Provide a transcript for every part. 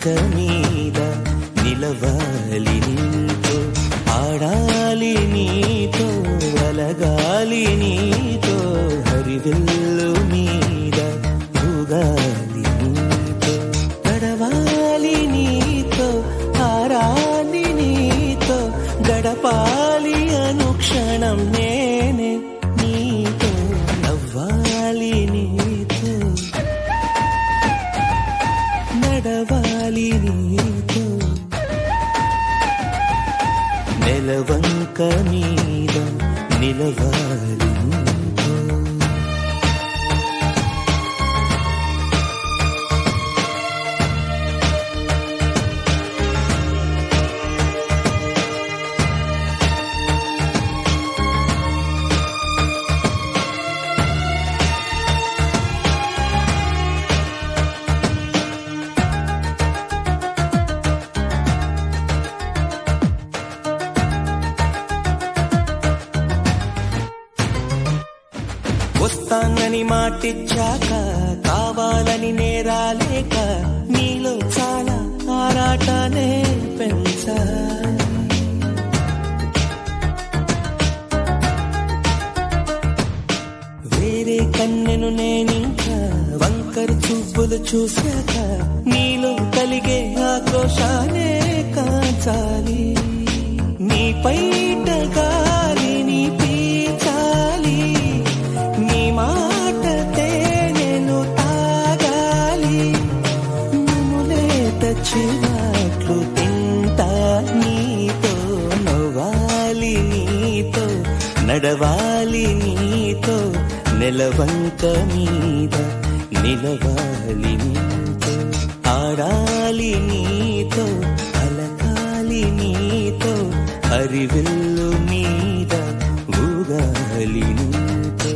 మీద నిలవాలి నీతో ఆడాలి నీతో అలగాలి నీతో హరివెల్లు మీద ఊగాలి నీతో గడవాలి నీతో ఆరాలి నీతో గడపాలి అనుక్షణం నేనే నీతో నవ్వాలి నీతో నడవాలి నీతో నెలవంక మీద నిలవాలి నీతో వస్తానని మాటిచ్చాక కావాలని నేరాలేక నీలో చాలా ఆరాటనే పెంచా వేరే కన్నెను నేనింకా వంకర చూపులు చూశాక నీలో కలిగే ఆక్రోశానే కాచాలి నీ పైట గాలిని పీచాలి నీ మాట తేనెను తాగాలి నములేత చివాట్లు తింటా నీతో నవ్వాలి నీతో నడవాలి నీతో నెలవంక మీద నిలవాలి నీతో ఆడాలి నీతో అలకాలి నీతో హరివెల్లు మీద ఊగాలి నీతో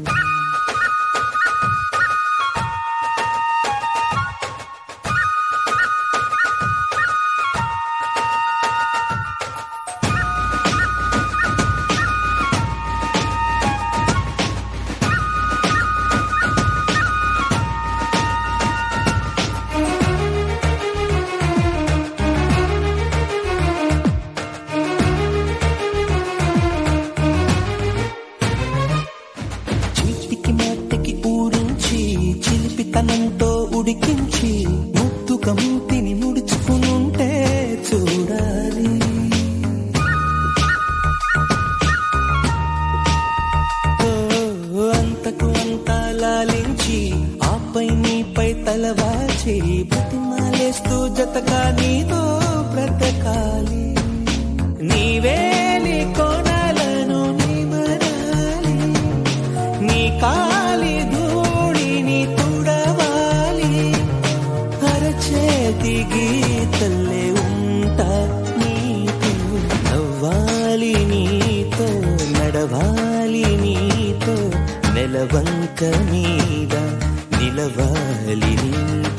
చీటికి మాటికి ఊరించి చిలిపితనంతో ఉడికించి ముద్దుగా మూతిని ముడుచుకునుంటే చూడాలి ఓ, అంతకు అంతా లాలించి ఆపై నీపై తలవాచి బతిమాలేస్తూ జతగా నీతో బ్రతకాలి నీవేలి కోణాలను నిమరాలి నీ కాలి ధూళిని తుడవాలి అరచేతి గీతల్లే ఉంటా నీతో నవ్వాలి నీతో నడవాలి నీతో నెలవంక మీద నిలవాలి నీతో